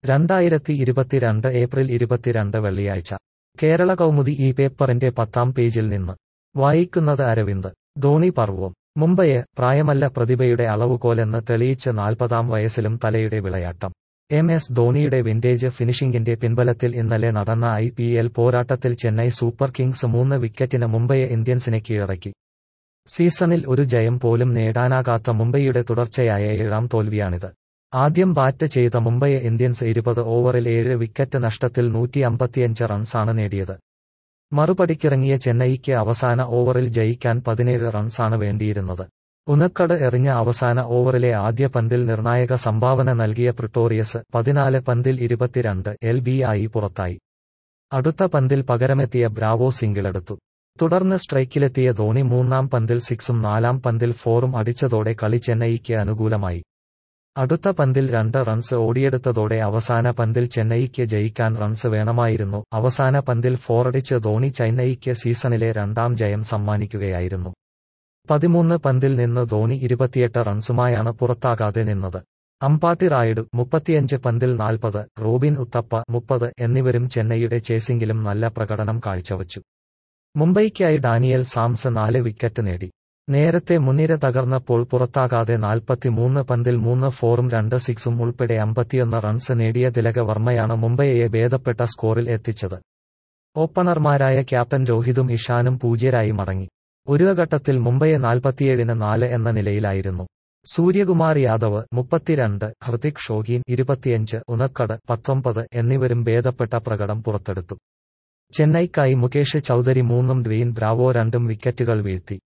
രണ്ടായിരത്തി ഇരുപത്തിരണ്ട് ഏപ്രിൽ ഇരുപത്തിരണ്ട് വെള്ളിയാഴ്ച കേരള കൗമുദി ഈ പേപ്പറിന്റെ പത്താം പേജിൽ നിന്ന് വായിക്കുന്നത് അരവിന്ദ് ധോണി പർവ്വം മുംബൈയെ പ്രായമല്ല പ്രതിഭയുടെ അളവുകോലെന്ന് തെളിയിച്ച് നാൽപ്പതാം വയസ്സിലും തലയുടെ വിളയാട്ടം എം എസ് ധോണിയുടെ വിന്റേജ് ഫിനിഷിംഗിന്റെ പിൻബലത്തിൽ ഇന്നലെ നടന്ന ഐ പി എൽ പോരാട്ടത്തിൽ ചെന്നൈ സൂപ്പർ കിങ്സ് മൂന്ന് വിക്കറ്റിന് മുംബൈയെ ഇന്ത്യൻസിനെ കീഴടക്കി സീസണിൽ ഒരു ജയം പോലും നേടാനാകാത്ത മുംബൈയുടെ തുടർച്ചയായ ഏഴാം തോൽവിയാണിത് ആദ്യം ബാറ്റ് ചെയ്ത മുംബൈ ഇന്ത്യൻസ് ഇരുപത് ഓവറിൽ ഏഴ് വിക്കറ്റ് നഷ്ടത്തിൽ നൂറ്റി അമ്പത്തിയഞ്ച് റൺസാണ് നേടിയത് മറുപടിക്കിറങ്ങിയ ചെന്നൈയ്ക്ക് അവസാന ഓവറിൽ ജയിക്കാൻ പതിനേഴ് റൺസാണ് വേണ്ടിയിരുന്നത് ഉനക്കട് എറിഞ്ഞ അവസാന ഓവറിലെ ആദ്യ പന്തിൽ നിർണായക സംഭാവന നൽകിയ പ്രിട്ടോറിയസ് പതിനാല് പന്തിൽ ഇരുപത്തിരണ്ട് എൽ ബി ആയി പുറത്തായി അടുത്ത പന്തിൽ പകരമെത്തിയ ബ്രാവോ സിംഗിളെടുത്തു തുടർന്ന് സ്ട്രൈക്കിലെത്തിയ ധോണി മൂന്നാം പന്തിൽ സിക്സും നാലാം പന്തിൽ ഫോറും അടിച്ചതോടെ കളി ചെന്നൈയ്ക്ക് അനുകൂലമായി അടുത്ത പന്തിൽ രണ്ട് റൺസ് ഓടിയെടുത്തതോടെ അവസാന പന്തിൽ ചെന്നൈയ്ക്ക് ജയിക്കാൻ റൺസ് വേണമായിരുന്നു അവസാന പന്തിൽ ഫോറടിച്ച് ധോണി ചെന്നൈയ്ക്ക് സീസണിലെ രണ്ടാം ജയം സമ്മാനിക്കുകയായിരുന്നു പതിമൂന്ന് പന്തിൽ നിന്ന് ധോണി ഇരുപത്തിയെട്ട് റൺസുമായാണ് പുറത്താകാതെ നിന്നത് അമ്പാട്ടി റായിഡു മുപ്പത്തിയഞ്ച് പന്തിൽ നാൽപ്പത് റോബിൻ ഉത്തപ്പ മുപ്പത് എന്നിവരും ചെന്നൈയുടെ ചേസിംഗിലും നല്ല പ്രകടനം കാഴ്ചവച്ചു മുംബൈക്കായി ഡാനിയൽ സാംസ് നാല് വിക്കറ്റ് നേടി നേരത്തെ മുൻനിര തകർന്നപ്പോൾ പുറത്താകാതെ നാൽപ്പത്തിമൂന്ന് പന്തിൽ മൂന്ന് ഫോറും രണ്ട് സിക്സും ഉൾപ്പെടെ അമ്പത്തിയൊന്ന് റൺസ് നേടിയ തിലക വർമ്മയാണ് മുംബൈയെ ഭേദപ്പെട്ട സ്കോറിൽ എത്തിച്ചത് ഓപ്പണർമാരായ ക്യാപ്റ്റൻ രോഹിതും ഇഷാനും പൂജ്യരായി മടങ്ങി ഒരു ഘട്ടത്തിൽ മുംബൈയെ നാൽപ്പത്തിയേഴിന് നാല് എന്ന നിലയിലായിരുന്നു സൂര്യകുമാർ യാദവ് മുപ്പത്തിരണ്ട് ഹൃതിക് ഷോഹീൻ ഇരുപത്തിയഞ്ച് ഉനക്കട് പത്തൊമ്പത് എന്നിവരും ഭേദപ്പെട്ട പ്രകടനം പുറത്തെടുത്തു ചെന്നൈക്കായി മുകേഷ് ചൌധരി മൂന്നും ഡ്വീൻ ബ്രാവോ രണ്ടും വിക്കറ്റുകൾ വീഴ്ത്തി